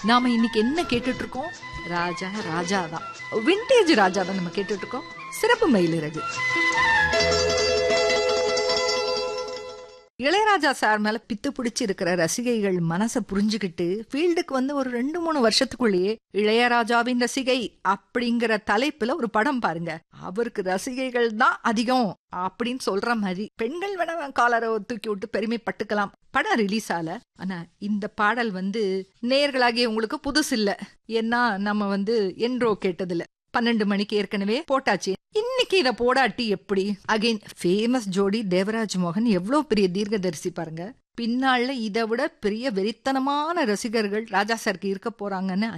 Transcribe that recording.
நாம இன்னைக்கு என்ன கேட்டுட்டு இருக்கோம் ராஜா ராஜா தான் விண்டேஜ் ராஜா தான் நம்ம கேட்டுட்டு இருக்கோம் சிறப்பு மயிலிறகு இளையராஜா சார் மேல பித்து பிடிச்சு இருக்கிற ரசிகைகள் மனசை புரிஞ்சுக்கிட்டு ஃபீல்டுக்கு வந்து ஒரு ரெண்டு மூணு வருஷத்துக்குள்ளேயே இளையராஜாவின் ரசிகை அப்படிங்கிற தலைப்புல ஒரு படம் பாருங்க அவருக்கு ரசிகைகள் தான் அதிகம் அப்படின்னு சொல்ற மாதிரி பெண்கள் வேணா காலரை தூக்கி விட்டு பெருமைப்பட்டுக்கலாம் படம் ரிலீஸ் ஆல ஆனா இந்த பாடல் வந்து நேர்களாகிய உங்களுக்கு புதுசு இல்ல ஏன்னா நம்ம வந்து என்றோ கேட்டதில்ல பன்னெண்டு மணிக்கு ஏற்கனவே போட்டாச்சு இன்னைக்கு இத போடாட்டி எப்படி அகைன் ஃபேமஸ் ஜோடி தேவராஜ் மோகன் எவ்வளவு பெரிய தீர்க்கதரிசி பாருங்க பின்னால இதை விட பெரிய வெறித்தனமான ரசிகர்கள் ராஜா சாருக்கு இருக்க போறாங்கன்னு